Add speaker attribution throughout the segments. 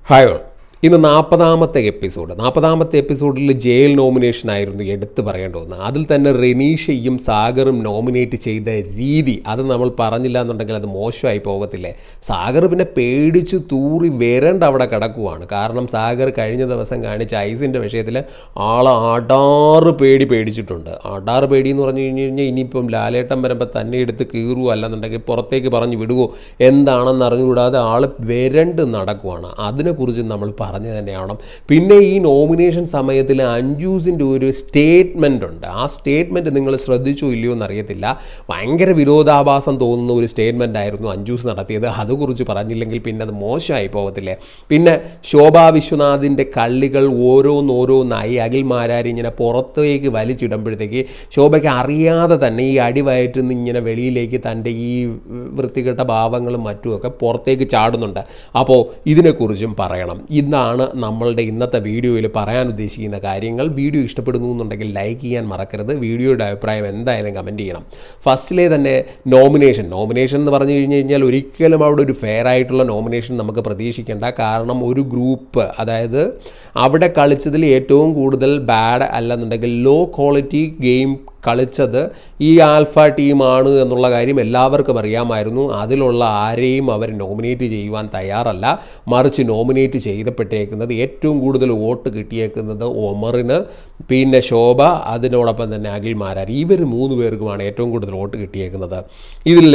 Speaker 1: hi all ഇന്ന് നാൽപ്പതാമത്തെ episode നാൽപ്പതാമത്തെ എപ്പിസോഡിൽ ജയിൽ നോമിനേഷൻ ആയിരുന്നു എടുത്തു പറയേണ്ട ഒന്ന് അതിൽ തന്നെ റെനീഷയും സാഗറും നോമിനേറ്റ് ചെയ്ത രീതി അത് നമ്മൾ പറഞ്ഞില്ല എന്നുണ്ടെങ്കിൽ അത് മോശമായി പോകത്തില്ലേ സാഗർ പിന്നെ പേടിച്ച് തൂറി വരേണ്ട അവിടെ കിടക്കുവാണ് കാരണം സാഗർ കഴിഞ്ഞ ദിവസം കാണിച്ച ഐസിൻ്റെ വിഷയത്തിൽ ആളെ അടാറ് പേടി പേടിച്ചിട്ടുണ്ട് അടാറ് പേടി എന്ന് പറഞ്ഞു കഴിഞ്ഞ് കഴിഞ്ഞാൽ ഇനിയിപ്പം ലാലേട്ടൻ വരുമ്പോൾ തന്നെ എടുത്ത് കീറുവോ അല്ലെന്നുണ്ടെങ്കിൽ പുറത്തേക്ക് പറഞ്ഞു വിടുവോ എന്താണെന്ന് അറിഞ്ഞുകൂടാതെ ആൾ വരണ്ട് നടക്കുവാണ് അതിനെക്കുറിച്ച് നമ്മൾ പറഞ്ഞു തന്നെയാണ് പിന്നെ ഈ നോമിനേഷൻ സമയത്തിൽ അഞ്ജൂസിൻ്റെ ഒരു സ്റ്റേറ്റ്മെൻ്റ് ഉണ്ട് ആ സ്റ്റേറ്റ്മെൻറ്റ് നിങ്ങൾ ശ്രദ്ധിച്ചോ ഇല്ലയോ എന്നറിയത്തില്ല ഭയങ്കര വിരോധാഭാസം തോന്നുന്ന ഒരു സ്റ്റേറ്റ്മെൻ്റ് ആയിരുന്നു അഞ്ജൂസ് നടത്തിയത് അതുകുറിച്ച് പറഞ്ഞില്ലെങ്കിൽ പിന്നെ അത് മോശമായി പോകത്തില്ലേ പിന്നെ ശോഭാ വിശ്വനാഥിൻ്റെ കള്ളികൾ ഓരോന്നോരോന്നായി അഖിൽ മാരാരി ഇങ്ങനെ പുറത്തേക്ക് വലിച്ചിടുമ്പോഴത്തേക്ക് ശോഭയ്ക്ക് അറിയാതെ തന്നെ ഈ അടിവയറ്റിൽ നിന്ന് ഇങ്ങനെ വെളിയിലേക്ക് തൻ്റെ ഈ വൃത്തികെട്ട ഭാവങ്ങളും മറ്റുമൊക്കെ പുറത്തേക്ക് ചാടുന്നുണ്ട് അപ്പോൾ ഇതിനെക്കുറിച്ചും പറയണം ഇന്നാണ് നമ്മളുടെ ഇന്നത്തെ വീഡിയോയിൽ പറയാൻ ഉദ്ദേശിക്കുന്ന കാര്യങ്ങൾ വീഡിയോ ഇഷ്ടപ്പെടുന്നു എന്നുണ്ടെങ്കിൽ ലൈക്ക് ചെയ്യാൻ മറക്കരുത് വീഡിയോയുടെ അഭിപ്രായം എന്തായാലും കമൻറ്റ് ചെയ്യണം ഫസ്റ്റിലെ തന്നെ നോമിനേഷൻ നോമിനേഷൻ എന്ന് പറഞ്ഞു കഴിഞ്ഞ് കഴിഞ്ഞാൽ ഒരിക്കലും അവിടെ ഒരു ഫെയർ ആയിട്ടുള്ള നോമിനേഷൻ നമുക്ക് പ്രതീക്ഷിക്കേണ്ട കാരണം ഒരു ഗ്രൂപ്പ് അതായത് അവിടെ കളിച്ചതിൽ ഏറ്റവും കൂടുതൽ ബാഡ് അല്ലെന്നുണ്ടെങ്കിൽ ലോ ക്വാളിറ്റി ഗെയിം കളിച്ചത് ഈ ആൽഫ ടീമാണ് എന്നുള്ള കാര്യം എല്ലാവർക്കും അറിയാമായിരുന്നു അതിലുള്ള ആരെയും അവർ നോമിനേറ്റ് ചെയ്യുവാൻ തയ്യാറല്ല മറിച്ച് നോമിനേറ്റ് ചെയ്തപ്പെട്ടേക്കുന്നത് ഏറ്റവും കൂടുതൽ വോട്ട് കിട്ടിയേക്കുന്നത് ഒമറിന് പിന്നെ ശോഭ അതിനോടൊപ്പം തന്നെ അഖിൽ മാരാർ ഇവർ മൂന്ന് പേർക്കുമാണ് ഏറ്റവും കൂടുതൽ വോട്ട് കിട്ടിയേക്കുന്നത് ഇതിൽ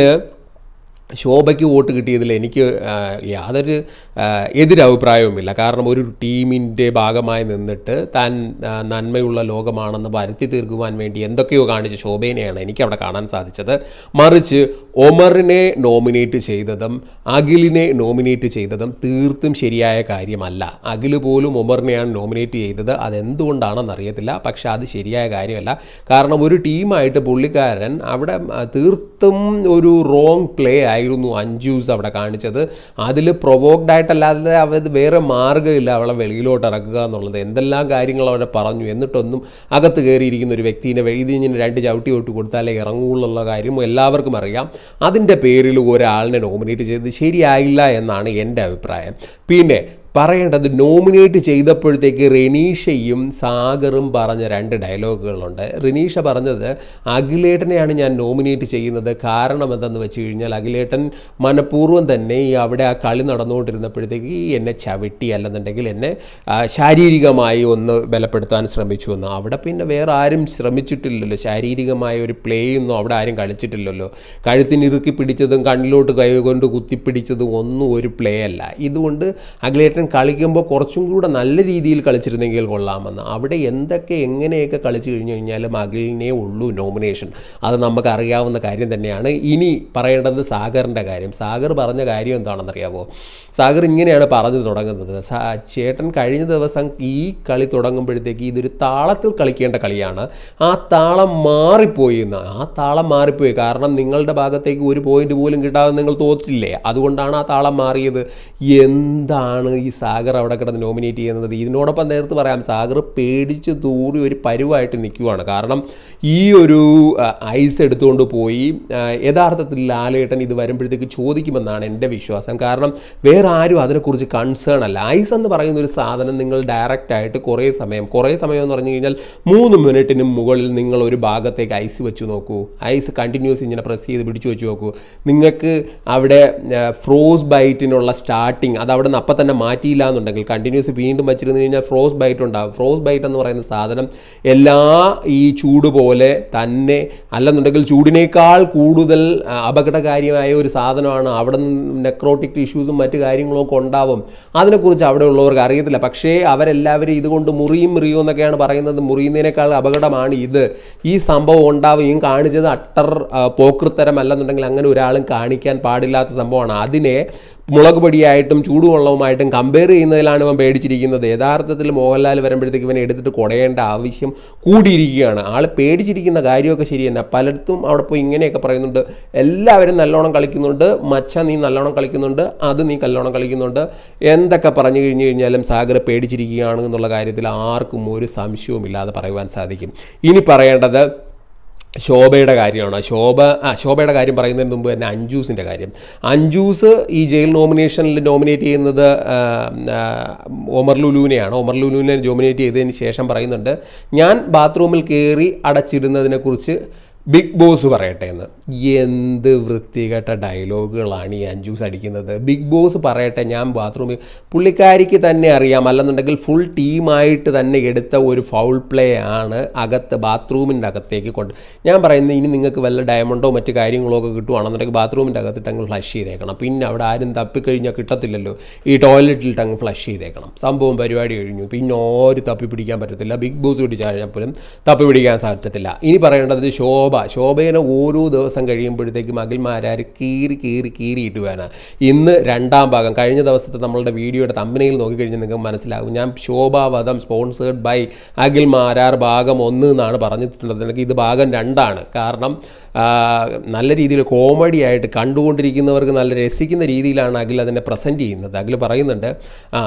Speaker 1: ശോഭയ്ക്ക് വോട്ട് കിട്ടിയതിൽ എനിക്ക് ആ, യാതൊരു ആ, എതിരഭിപ്രായവുമില്ല കാരണം ഒരു ടീമിൻ്റെ ഭാഗമായി നിന്നിട്ട് താൻ ആ, നന്മയുള്ള ലോകമാണെന്ന് വരുത്തി തീർക്കുവാൻ വേണ്ടി എന്തൊക്കെയോ കാണിച്ച ശോഭേനെയാണ് എനിക്ക് അവിടെ കാണാൻ സാധിച്ചത് മറിച്ച് ഒമറിനെ നോമിനേറ്റ് ചെയ്തതും അഖിലിനെ നോമിനേറ്റ് ചെയ്തതും തീർത്തും ശരിയായ കാര്യമല്ല അഖിൽ പോലും ഒമറിനെയാണ് നോമിനേറ്റ് ചെയ്തത് അതെന്തുകൊണ്ടാണെന്ന് അറിയത്തില്ല പക്ഷേ അത് ശരിയായ കാര്യമല്ല കാരണം ഒരു ടീമായിട്ട് പുള്ളിക്കാരൻ അവിടെ ആ, തീർത്തും ഒരു റോങ് പ്ലേ ആയിരുന്നു അഞ്ജൂസ് അവിടെ കാണിച്ചത് അതിൽ പ്രൊവോക്ഡ് ആയിട്ടല്ലാതെ അവർ വേറെ മാർഗ്ഗമില്ല അവളെ വെളിയിലോട്ട് ഇറക്കുക എന്നുള്ളത് എന്തെല്ലാം കാര്യങ്ങൾ അവിടെ പറഞ്ഞു എന്നിട്ടൊന്നും അകത്ത് കയറിയിരിക്കുന്ന ഒരു വ്യക്തിനെ വെഴുതി ഇങ്ങനെ രണ്ട് ചവിട്ടി വിട്ട് കൊടുത്താലേ ഇറങ്ങുള്ളൂ എന്നുള്ള കാര്യം എല്ലാവർക്കും അറിയാം അതിൻ്റെ പേരിൽ ഒരാളിനെ നോമിനേറ്റ് ചെയ്തത് ശരിയായില്ല എന്നാണ് എൻ്റെ അഭിപ്രായം പിന്നെ പറയേണ്ടത് നോമിനേറ്റ് ചെയ്തപ്പോഴത്തേക്ക് റെനീഷയും സാഗറും പറഞ്ഞ രണ്ട് ഡയലോഗുകളുണ്ട് റെനീഷ പറഞ്ഞത് അഖിലേട്ടനെയാണ് ഞാൻ നോമിനേറ്റ് ചെയ്യുന്നത് കാരണം എന്തെന്ന് വെച്ച് കഴിഞ്ഞാൽ അഖിലേട്ടൻ മനഃപൂർവ്വം തന്നെ ഈ അവിടെ ആ കളി നടന്നുകൊണ്ടിരുന്നപ്പോഴത്തേക്ക് ഈ എന്നെ ചവിട്ടി അല്ലെന്നുണ്ടെങ്കിൽ എന്നെ ആ, ശാരീരികമായി ഒന്ന് ബലപ്പെടുത്താൻ ശ്രമിച്ചു എന്ന് അവിടെ പിന്നെ വേറെ ആരും ശ്രമിച്ചിട്ടില്ലല്ലോ ശാരീരികമായ ഒരു പ്ലേ ഒന്നും അവിടെ ആരും കളിച്ചിട്ടില്ലല്ലോ കഴുത്തിന് ഇറുക്കി പിടിച്ചതും കണ്ണിലോട്ട് കൈ കൊണ്ട് കുത്തിപ്പിടിച്ചതും ഒന്നും ഒരു പ്ലേ അല്ല ഇതുകൊണ്ട് അഖിലേട്ടൻ കളിക്കുമ്പോൾ കുറച്ചും കൂടെ നല്ല രീതിയിൽ കളിച്ചിരുന്നെങ്കിൽ കൊള്ളാമെന്ന് അവിടെ എന്തൊക്കെ എങ്ങനെയൊക്കെ കളിച്ചു കഴിഞ്ഞു കഴിഞ്ഞാലും അഖിലിനെ ഉള്ളൂ നോമിനേഷൻ അത് നമുക്ക് അറിയാവുന്ന കാര്യം തന്നെയാണ് ഇനി പറയേണ്ടത് സാഗറിൻ്റെ കാര്യം സാഗർ പറഞ്ഞ കാര്യം എന്താണെന്നറിയാമോ സാഗർ ഇങ്ങനെയാണ് പറഞ്ഞു തുടങ്ങുന്നത് സാ- ചേട്ടൻ കഴിഞ്ഞ ദിവസം ഈ കളി തുടങ്ങുമ്പോഴത്തേക്ക് ഇതൊരു താളത്തിൽ കളിക്കേണ്ട കളിയാണ് ആ താളം മാറിപ്പോയി എന്ന് ആ താളം മാറിപ്പോയി കാരണം നിങ്ങളുടെ ഭാഗത്തേക്ക് ഒരു പോയിന്റ് പോലും കിട്ടാതെ നിങ്ങൾ തോറ്റില്ലേ അതുകൊണ്ടാണ് ആ താളം മാറിയത് എന്താണ് ഈ സാഗർ അവിടെ കിടന്ന് നോമിനേറ്റ് ചെയ്യുന്നത് ഇതിനോടൊപ്പം നേരത്തെ പറയാം സാഗർ പേടിച്ച് തൂറി ഒരു പരുവായിട്ട് നിൽക്കുവാണ് കാരണം ഈ ഒരു ആ, ഐസ് എടുത്തുകൊണ്ട് പോയി ആ, യഥാർത്ഥത്തിൽ ലാലേട്ടൻ ഇത് വരുമ്പോഴത്തേക്ക് ചോദിക്കുമെന്നാണ് എൻ്റെ വിശ്വാസം കാരണം വേറെ ആരും അതിനെക്കുറിച്ച് കൺസേൺ അല്ല ഐസ് എന്ന് പറയുന്ന ഒരു സാധനം നിങ്ങൾ ഡയറക്റ്റ് ആയിട്ട് കുറേ സമയം കുറേ സമയം എന്ന് പറഞ്ഞു കഴിഞ്ഞാൽ മൂന്ന് മിനിറ്റിന് മുകളിൽ നിങ്ങൾ ഒരു ഭാഗത്തേക്ക് ഐസ് വെച്ച് നോക്കൂ ഐസ് കണ്ടിന്യൂസ് ഇങ്ങനെ പ്രസ് ചെയ്ത് പിടിച്ചു വെച്ച് നോക്കൂ നിങ്ങൾക്ക് അവിടെ ഫ്രോസ് ബൈറ്റിനുള്ള സ്റ്റാർട്ടിങ് അത് അവിടെ നിന്ന് അപ്പം തന്നെ മാറ്റിയില്ല എന്നുണ്ടെങ്കിൽ കണ്ടിന്യൂസ് വീണ്ടും വെച്ചിരുന്നു കഴിഞ്ഞാൽ ഫ്രോസ് ബൈറ്റ് ഉണ്ടാകും ഫ്രോസ് ബൈറ്റ് എന്ന് പറയുന്ന സാധനം എല്ലാ ഈ ചൂട് പോലെ തന്നെ അല്ലെന്നുണ്ടെങ്കിൽ ചൂടിനേക്കാൾ കൂടുതൽ ആ, അപകടകാരിയായ ഒരു സാധനമാണ് അവിടെ നിന്ന് നെക്രോട്ടിക് ഇഷ്യൂസും മറ്റു കാര്യങ്ങളും ഒക്കെ ഉണ്ടാവും അതിനെക്കുറിച്ച് അവിടെ ഉള്ളവർക്ക് അറിയത്തില്ല പക്ഷേ അവരെല്ലാവരും ഇതുകൊണ്ട് മുറിയും മുറിയും എന്നൊക്കെയാണ് പറയുന്നത് മുറിയുന്നതിനേക്കാൾ അപകടമാണ് ഇത് ഈ സംഭവം ഉണ്ടാവുകയും കാണിച്ചത് അട്ടർ ആ, പോക്കൃത്തരം അല്ലെന്നുണ്ടെങ്കിൽ അങ്ങനെ ഒരാളും കാണിക്കാൻ പാടില്ലാത്ത സംഭവമാണ് അതിനെ മുളക് പൊടിയായിട്ടും ചൂടുവെള്ളവുമായിട്ടും കമ്പയർ ചെയ്യുന്നതിലാണ് ഇവൻ പേടിച്ചിരിക്കുന്നത് യഥാർത്ഥത്തിൽ മോഹൻലാൽ വരുമ്പോഴത്തേക്ക് ഇവനെ എടുത്തിട്ട് കുടയേണ്ട ആവശ്യം കൂടിയിരിക്കുകയാണ് ആൾ പേടിച്ചിരിക്കുന്ന കാര്യമൊക്കെ ശരി തന്നെ പലയിടത്തും അവിടെ പോയി ഇങ്ങനെയൊക്കെ പറയുന്നുണ്ട് എല്ലാവരും നല്ലോണം കളിക്കുന്നുണ്ട് മച്ച നീ നല്ലോണം കളിക്കുന്നുണ്ട് അത് നീ നല്ലോണം കളിക്കുന്നുണ്ട് എന്തൊക്കെ പറഞ്ഞു കഴിഞ്ഞു കഴിഞ്ഞാലും സാഗർ പേടിച്ചിരിക്കുകയാണ് എന്നുള്ള കാര്യത്തിൽ ആർക്കും ഒരു സംശയവും ഇല്ലാതെ പറയുവാൻ സാധിക്കും ഇനി പറയേണ്ടത് ശോഭയുടെ കാര്യമാണ് ശോഭ ആ ശോഭയുടെ കാര്യം പറയുന്നതിന് മുമ്പ് തന്നെ അഞ്ജൂസിൻ്റെ കാര്യം അഞ്ജൂസ് ഈ ജയിൽ നോമിനേഷനിൽ നോമിനേറ്റ് ചെയ്യുന്നത് ആ, ആ, ഒമർ ലുലുവിനെയാണ് ഒമർ ലുലുവിനെ നോമിനേറ്റ് ചെയ്തതിന് ശേഷം പറയുന്നുണ്ട് ഞാൻ ബാത്റൂമിൽ കയറി അടച്ചിരുന്നതിനെക്കുറിച്ച് ബിഗ് ബോസ് പറയട്ടെ എന്ന് എന്ത് വൃത്തികെട്ട ഡയലോഗുകളാണ് ഈ അഞ്ജൂസ് അടിക്കുന്നത് ബിഗ് ബോസ് പറയട്ടെ ഞാൻ ബാത്റൂമിൽ പുള്ളിക്കാരിക്ക് തന്നെ അറിയാം അല്ലെന്നുണ്ടെങ്കിൽ ഫുൾ ടീമായിട്ട് തന്നെ എടുത്ത ഒരു ഫൗൾ പ്ലേ ആണ് അകത്ത് ബാത്റൂമിൻ്റെ അകത്തേക്ക് കൊണ്ട് ഞാൻ പറയുന്നത് ഇനി നിങ്ങൾക്ക് വല്ല ഡയമണ്ടോ മറ്റു കാര്യങ്ങളോ ഒക്കെ കിട്ടുവാണെന്നുണ്ടെങ്കിൽ ബാത്റൂമിൻ്റെ അകത്തിട്ട് അങ്ങ് ഫ്ലഷ് ചെയ്തേക്കണം പിന്നെ അവിടെ ആരും തപ്പിക്കഴിഞ്ഞാൽ കിട്ടത്തില്ലല്ലോ ഈ ടോയ്ലറ്റിലിട്ട് അങ്ങ് ഫ്ലഷ് ചെയ്തേക്കണം സംഭവം പരിപാടി കഴിഞ്ഞു പിന്നെ ആരും തപ്പി പിടിക്കാൻ പറ്റത്തില്ല ബിഗ് ബോസ് പിടിച്ച് കഴിഞ്ഞാൽ പോലും തപ്പി പിടിക്കാൻ സാധിക്കത്തില്ല ഇനി പറയേണ്ടത് ശോഭ ശോഭേനെ ഓരോ ദിവസം കഴിയുമ്പോഴത്തേക്കും അഖിൽമാരാർ കീറി കീറി കീറിയിട്ട് വേണം ഇന്ന് രണ്ടാം ഭാഗം കഴിഞ്ഞ ദിവസത്തെ നമ്മളുടെ വീഡിയോയുടെ തമ്പനയിൽ നോക്കിക്കഴിഞ്ഞാൽ നിങ്ങൾക്ക് മനസ്സിലാകും ഞാൻ ശോഭാവധം സ്പോൺസേഡ് ബൈ അഖിൽ മാരാർ ഭാഗം ഒന്ന് എന്നാണ് പറഞ്ഞിട്ടുള്ളത് എനിക്ക് ഇത് ഭാഗം രണ്ടാണ് കാരണം ആ, നല്ല രീതിയിൽ കോമഡി ആയിട്ട് കണ്ടുകൊണ്ടിരിക്കുന്നവർക്ക് നല്ല രസിക്കുന്ന രീതിയിലാണ് അഖിൽ അതിനെ പ്രസൻറ്റ് ചെയ്യുന്നത് അഖിൽ പറയുന്നുണ്ട് ആ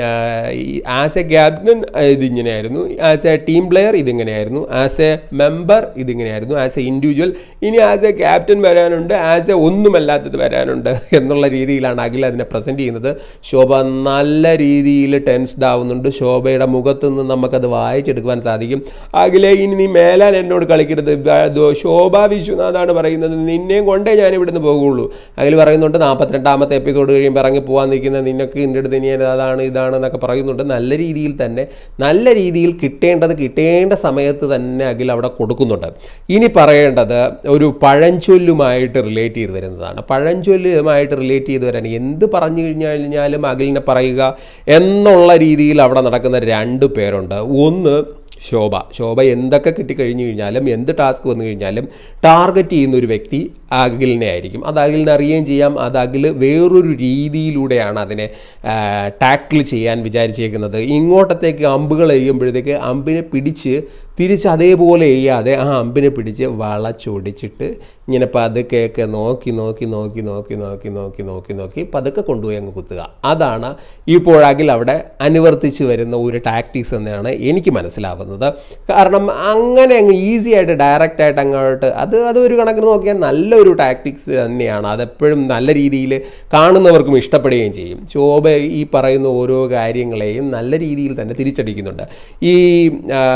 Speaker 1: ആസ് എ ക്യാപ്റ്റൻ ഇതിങ്ങനെയായിരുന്നു ആസ് എ ടീം പ്ലെയർ ഇതിങ്ങനെയായിരുന്നു ആസ് എ മെമ്പർ ഇതിങ്ങനെയായിരുന്നു ആസ് എ ഇൻഡിവിജ്വൽ ഇനി ആസ് എ ക്യാപ്റ്റൻ വരാനുണ്ട് ആസ് എ ഒന്നുമല്ലാത്തത് വരാനുണ്ട് എന്നുള്ള രീതിയിലാണ് അഖിൽ അതിനെ പ്രസൻറ്റ് ചെയ്യുന്നത് ശോഭ നല്ല രീതിയിൽ ടെൻസ്ഡ് ആവുന്നുണ്ട് ശോഭയുടെ മുഖത്ത് നിന്ന് നമുക്കത് വായിച്ചെടുക്കുവാൻ സാധിക്കും അഖിലെ ഇനി നീ മേലാൽ എന്നോട് കളിക്കരുത് ബ- ദോ- ശോഭ വിശ്വനാഥാണ് പറയുന്നത് നിന്നെയും കൊണ്ടേ ഞാൻ ഇവിടുന്ന് പോകുള്ളൂ അഖിൽ പറയുന്നുണ്ട് നാൽപ്പത്തിരണ്ടാമത്തെ എപ്പിസോഡ് കഴിയുമ്പോൾ ഇറങ്ങി പോകാൻ നിൽക്കുന്ന നിനക്ക് എൻ്റെ അടുത്ത് ഇനി അതാണ് ഇതാണ് എന്നൊക്കെ പറയുന്നുണ്ട് നല്ല രീതിയിൽ തന്നെ നല്ല രീതിയിൽ കിട്ടേണ്ടത് കിട്ടേണ്ട സമയത്ത് തന്നെ അഖിൽ അവിടെ കൊടുക്കുന്നുണ്ട് ഇനി പറയേണ്ടത് ഒരു പഴഞ്ചൊല്ലുമായിട്ട് റിലേറ്റ് ചെയ്ത് വരുന്നതാണ് പഴഞ്ചൊല്ലുമായിട്ട് റിലേറ്റ് ചെയ്ത് വരാൻ എന്ത് പറഞ്ഞു കഴിഞ്ഞാലും അഖിലിനെ പറയുക എന്നുള്ള രീതിയിൽ അവിടെ നടക്കുന്ന രണ്ട് പേരുണ്ട് ഒന്ന് ശോഭ ശോഭ എന്തൊക്കെ കിട്ടിക്കഴിഞ്ഞു കഴിഞ്ഞാലും എന്ത് ടാസ്ക് വന്നു കഴിഞ്ഞാലും ടാർഗറ്റ് ചെയ്യുന്ന ഒരു വ്യക്തി അഖിലിനെ ആയിരിക്കും അത് അഖിലിനെ അറിയുകയും ചെയ്യാം അത് അഖിൽ വേറൊരു രീതിയിലൂടെയാണ് അതിനെ ടാക്കിൾ ചെയ്യാൻ വിചാരിച്ചേക്കുന്നത് ഇങ്ങോട്ടത്തേക്ക് അമ്പുകൾ എയ്യുമ്പോഴത്തേക്ക് അമ്പിനെ പിടിച്ച് തിരിച്ച് അതേപോലെ ചെയ്യാതെ ആ അമ്പിനെ പിടിച്ച് വളച്ചൊടിച്ചിട്ട് ഇങ്ങനെ പതുക്കെയൊക്കെ നോക്കി നോക്കി നോക്കി നോക്കി നോക്കി നോക്കി നോക്കി നോക്കി പതുക്കെ കൊണ്ടുപോയി അങ്ങ് കുത്തുക അതാണ് ഇപ്പോൾ അഖിൽ അവിടെ അനുവർത്തിച്ച് വരുന്ന ഒരു ടാക്ടിക്സ് എന്നാണ് എനിക്ക് മനസ്സിലാവുന്നത് കാരണം അങ്ങനെ അങ്ങ് ഈസി ആയിട്ട് ഡയറക്റ്റ് ആയിട്ട് അങ്ങോട്ട് അത് അത് ഒരു കണക്കിന് നോക്കിയാൽ നല്ലൊരു ടാക്ടിക്സ് തന്നെയാണ് അതെപ്പോഴും നല്ല രീതിയിൽ കാണുന്നവർക്കും ഇഷ്ടപ്പെടുകയും ചെയ്യും ശോഭ ഈ പറയുന്ന ഓരോ കാര്യങ്ങളെയും നല്ല രീതിയിൽ തന്നെ തിരിച്ചടിക്കുന്നുണ്ട് ഈ ആ,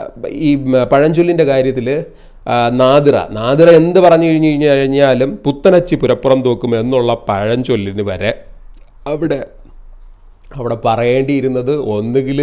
Speaker 1: ഈ പഴഞ്ചൊല്ലിൻ്റെ കാര്യത്തിൽ നാദിറ നാദിറ എന്ത് പറഞ്ഞു കഴിഞ്ഞു കഴിഞ്ഞു കഴിഞ്ഞാലും പുത്തനച്ചി പുരപ്പുറം തൂക്കും എന്നുള്ള പഴഞ്ചൊല്ലിന് വരെ അവിടെ അവിടെ പറയേണ്ടിയിരുന്നത് ഒന്നുകിൽ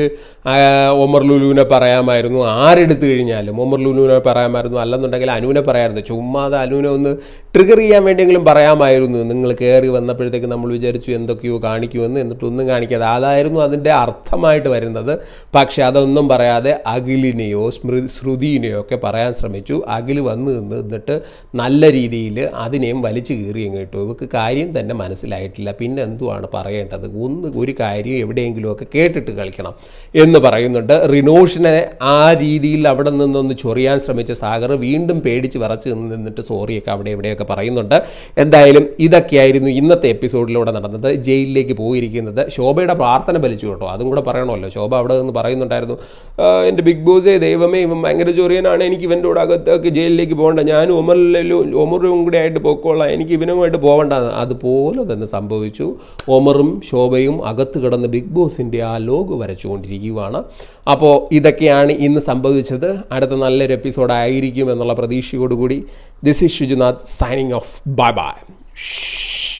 Speaker 1: ഒമർ ലുലുവിനെ പറയാമായിരുന്നു ആരെടുത്തു കഴിഞ്ഞാലും ഒമർ ലുലുവിനെ പറയാമായിരുന്നു അല്ലെന്നുണ്ടെങ്കിൽ അനുവിനെ പറയാമായിരുന്നു ചുമ്മാതെ അനുവിനെ ഒന്ന് ട്രിഗർ ചെയ്യാൻ വേണ്ടിയെങ്കിലും പറയാമായിരുന്നു നിങ്ങൾ കയറി വന്നപ്പോഴത്തേക്ക് നമ്മൾ വിചാരിച്ചു എന്തൊക്കെയോ കാണിക്കുമെന്ന് എന്നിട്ട് ഒന്നും കാണിക്കാതെ അതായിരുന്നു അതിൻ്റെ അർത്ഥമായിട്ട് വരുന്നത് പക്ഷെ അതൊന്നും പറയാതെ അഖിലിനെയോ സ്മൃ ശ്രുതിനെയോ ഒക്കെ പറയാൻ ശ്രമിച്ചു അഖിൽ വന്ന് നിന്ന് എന്നിട്ട് നല്ല രീതിയിൽ അതിനെയും വലിച്ചു കീറിയും കേട്ടു ഇവർക്ക് കാര്യം തന്നെ മനസ്സിലായിട്ടില്ല പിന്നെ എന്തുവാണ് പറയേണ്ടത് ഒന്ന് ഒരു കാര്യം എവിടെയെങ്കിലുമൊക്കെ കേട്ടിട്ട് കളിക്കണം എന്ന് പറയുന്നുണ്ട് റിനോഷിനെ ആ രീതിയിൽ അവിടെ നിന്നൊന്ന് ചൊറിയാൻ ശ്രമിച്ച സാഗർ വീണ്ടും പേടിച്ച് വിറച്ച് നിന്ന് നിന്നിട്ട് സോറിയൊക്കെ അവിടെ എവിടെയൊക്കെ പറയുന്നുണ്ട് എന്തായാലും ഇതൊക്കെയായിരുന്നു ഇന്നത്തെ എപ്പിസോഡിലൂടെ നടന്നത് ജയിലിലേക്ക് പോയിരിക്കുന്നത് ശോഭയുടെ പ്രാർത്ഥന ഫലിച്ചു കേട്ടോ അതും കൂടെ പറയണമല്ലോ ശോഭ അവിടെ നിന്ന് പറയുന്നുണ്ടായിരുന്നു "ആ, എൻ്റെ ബിഗ് ബോസേ ദൈവമേ ഇവൻ ഭയങ്കര ചൊറിയനാണ് എനിക്ക് ഇവൻ്റെ കൂടെ അകത്തേക്ക് ജയിലിലേക്ക് പോകണ്ട ഞാൻ ഒമറിലും ഒമറും കൂടെ ആയിട്ട് പോയിക്കോളാം എനിക്ക് ഇവനുമായിട്ട് പോകണ്ട അതുപോലെ തന്നെ സംഭവിച്ചു ഒമറും ശോഭയും അകത്ത് കിടന്ന് ബിഗ് ബോസിൻ്റെ ആ ലോഗ് വരച്ചുകൊണ്ടിരിക്കുകയാണ് അപ്പോൾ ഇതൊക്കെയാണ് ഇന്ന് സംഭവിച്ചത് അടുത്ത നല്ലൊരു എപ്പിസോഡ് ആയിരിക്കും എന്നുള്ള പ്രതീക്ഷയോടുകൂടി this is Shijunath signing off bye by